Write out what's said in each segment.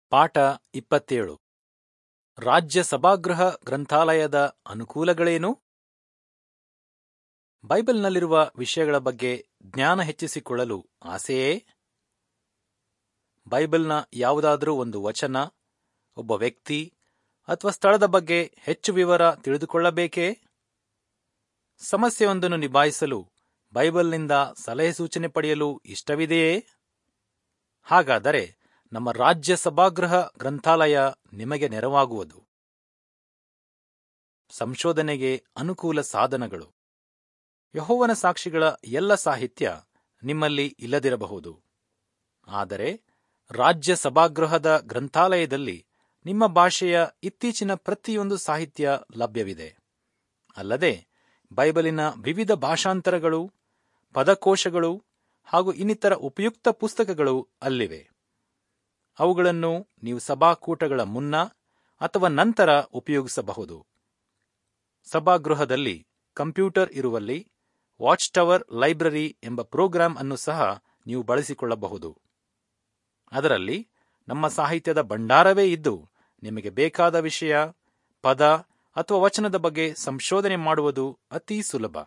ಪಾಠ ಇಪ್ಪತ್ತೇಳು ರಾಜ್ಯ ಸಭಾಗೃಹ ಗ್ರಂಥಾಲಯದ ಅನುಕೂಲಗಳೇನು ಬೈಬಲ್ನಲ್ಲಿರುವ ವಿಷಯಗಳ ಬಗ್ಗೆ ಜ್ಞಾನ ಹೆಚ್ಚಿಸಿಕೊಳ್ಳಲು ಆಸೆಯೇ ಬೈಬಲ್ನ ಯಾವುದಾದರೂ ಒಂದು ವಚನ ಒಬ್ಬ ವ್ಯಕ್ತಿ ಅಥವಾ ಸ್ಥಳದ ಬಗ್ಗೆ ಹೆಚ್ಚು ವಿವರ ತಿಳಿದುಕೊಳ್ಳಬೇಕೇ ಸಮಸ್ಯೆಯೊಂದನ್ನು ನಿಭಾಯಿಸಲು ಬೈಬಲ್ನಿಂದ ಸಲಹೆ ಸೂಚನೆ ಪಡೆಯಲು ಇಷ್ಟವಿದೆಯೇ ಹಾಗಾದರೆ ನಮ್ಮ ರಾಜ್ಯ ಸಭಾಗೃಹ ಗ್ರಂಥಾಲಯ ನಿಮಗೆ ನೆರವಾಗುವುದು ಸಂಶೋಧನೆಗೆ ಅನುಕೂಲ ಸಾಧನಗಳು ಯಹೋವನ ಸಾಕ್ಷಿಗಳ ಎಲ್ಲ ಸಾಹಿತ್ಯ ನಿಮ್ಮಲ್ಲಿ ಇಲ್ಲದಿರಬಹುದು ಆದರೆ ರಾಜ್ಯ ಸಭಾಗೃಹದ ಗ್ರಂಥಾಲಯದಲ್ಲಿ ನಿಮ್ಮ ಭಾಷೆಯ ಇತ್ತೀಚಿನ ಪ್ರತಿಯೊಂದು ಸಾಹಿತ್ಯ ಲಭ್ಯವಿದೆ ಅಲ್ಲದೆ ಬೈಬಲಿನ ವಿವಿಧ ಭಾಷಾಂತರಗಳು ಪದಕೋಶಗಳು ಹಾಗೂ ಇನ್ನಿತರ ಉಪಯುಕ್ತ ಪುಸ್ತಕಗಳು ಅಲ್ಲಿವೆ ಅವುಗಳನ್ನು ನೀವು ಸಭಾಕೂಟಗಳ ಮುನ್ನ ಅಥವಾ ನಂತರ ಉಪಯೋಗಿಸಬಹುದು ಸಭಾಗೃಹದಲ್ಲಿ ಕಂಪ್ಯೂಟರ್ ಇರುವಲ್ಲಿ ವಾಚ್ ಟವರ್ ಲೈಬ್ರರಿ ಎಂಬ ಪ್ರೋಗ್ರಾಂ ಅನ್ನು ಸಹ ನೀವು ಬಳಸಿಕೊಳ್ಳಬಹುದು ಅದರಲ್ಲಿ ನಮ್ಮ ಸಾಹಿತ್ಯದ ಭಂಡಾರವೇ ಇದ್ದು ನಿಮಗೆ ಬೇಕಾದ ವಿಷಯ ಪದ ಅಥವಾ ವಚನದ ಬಗ್ಗೆ ಸಂಶೋಧನೆ ಮಾಡುವುದು ಅತೀ ಸುಲಭ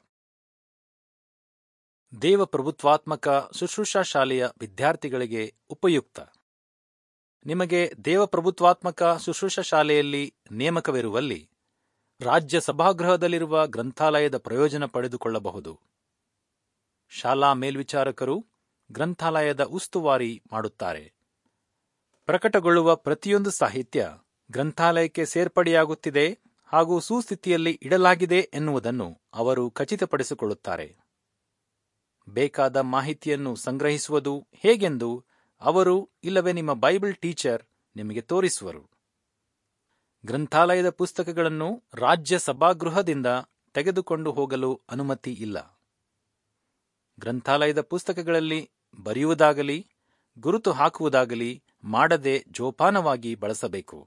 ದೇವಪ್ರಭುತ್ವಾತ್ಮಕ ಶುಶ್ರೂಷಾ ಶಾಲೆಯ ವಿದ್ಯಾರ್ಥಿಗಳಿಗೆ ಉಪಯುಕ್ತ ನಿಮಗೆ ದೇವಪ್ರಭುತ್ವಾತ್ಮಕ ಶುಶ್ರೂಷಾ ಶಾಲೆಯಲ್ಲಿ ನೇಮಕವಿರುವಲ್ಲಿ ರಾಜ್ಯ ಸಭಾಗೃಹದಲ್ಲಿರುವ ಗ್ರಂಥಾಲಯದ ಪ್ರಯೋಜನ ಪಡೆದುಕೊಳ್ಳಬಹುದು ಶಾಲಾ ಮೇಲ್ವಿಚಾರಕರು ಗ್ರಂಥಾಲಯದ ಉಸ್ತುವಾರಿ ಮಾಡುತ್ತಾರೆ ಪ್ರಕಟಗೊಳ್ಳುವ ಪ್ರತಿಯೊಂದು ಸಾಹಿತ್ಯ ಗ್ರಂಥಾಲಯಕ್ಕೆ ಸೇರ್ಪಡೆಯಾಗುತ್ತಿದೆ ಹಾಗೂ ಸುಸ್ಥಿತಿಯಲ್ಲಿ ಇಡಲಾಗಿದೆ ಎನ್ನುವುದನ್ನು ಅವರು ಖಚಿತಪಡಿಸಿಕೊಳ್ಳುತ್ತಾರೆ ಬೇಕಾದ ಮಾಹಿತಿಯನ್ನು ಸಂಗ್ರಹಿಸುವುದು ಹೇಗೆಂದು ಅವರು ಇಲ್ಲವೇ ನಿಮ್ಮ ಬೈಬಲ್ ಟೀಚರ್ ನಿಮಗೆ ತೋರಿಸುವರು ಗ್ರಂಥಾಲಯದ ಪುಸ್ತಕಗಳನ್ನು ರಾಜ್ಯ ಸಭಾಗೃಹದಿಂದ ತೆಗೆದುಕೊಂಡು ಹೋಗಲು ಅನುಮತಿ ಇಲ್ಲ ಗ್ರಂಥಾಲಯದ ಪುಸ್ತಕಗಳಲ್ಲಿ ಬರೆಯುವುದಾಗಲಿ ಗುರುತು ಹಾಕುವುದಾಗಲಿ ಮಾಡದೆ ಜೋಪಾನವಾಗಿ ಬಳಸಬೇಕು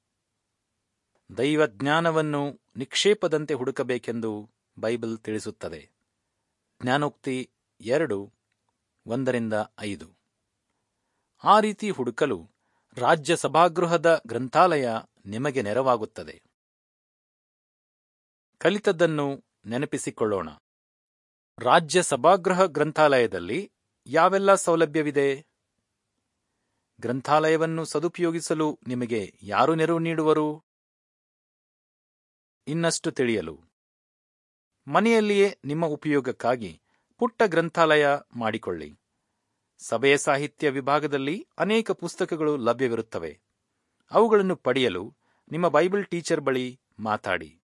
ದೈವ ಜ್ಞಾನವನ್ನು ನಿಕ್ಷೇಪದಂತೆ ಹುಡುಕಬೇಕೆಂದು ಬೈಬಲ್ ತಿಳಿಸುತ್ತದೆ ಜ್ಞಾನೋಕ್ತಿ ಎರಡು ಒಂದರಿಂದ ಐದು ಆ ರೀತಿ ಹುಡುಕಲು ರಾಜ್ಯ ಸಭಾಗೃಹದ ಗ್ರಂಥಾಲಯ ನಿಮಗೆ ನೆರವಾಗುತ್ತದೆ ಕಲಿತದ್ದನ್ನು ನೆನಪಿಸಿಕೊಳ್ಳೋಣ ರಾಜ್ಯ ಸಭಾಗೃಹ ಗ್ರಂಥಾಲಯದಲ್ಲಿ ಯಾವೆಲ್ಲ ಸೌಲಭ್ಯವಿದೆ ಗ್ರಂಥಾಲಯವನ್ನು ಸದುಪಯೋಗಿಸಲು ನಿಮಗೆ ಯಾರು ನೆರವು ನೀಡುವರು ಇನ್ನಷ್ಟು ತಿಳಿಯಲು ಮನೆಯಲ್ಲಿಯೇ ನಿಮ್ಮ ಉಪಯೋಗಕ್ಕಾಗಿ ಪುಟ್ಟ ಗ್ರಂಥಾಲಯ ಮಾಡಿಕೊಳ್ಳಿ ಸಭೆಯ ಸಾಹಿತ್ಯ ವಿಭಾಗದಲ್ಲಿ ಅನೇಕ ಪುಸ್ತಕಗಳು ಲಭ್ಯವಿರುತ್ತವೆ ಅವುಗಳನ್ನು ಪಡೆಯಲು ನಿಮ್ಮ ಬೈಬಲ್ ಟೀಚರ್ ಬಳಿ ಮಾತಾಡಿ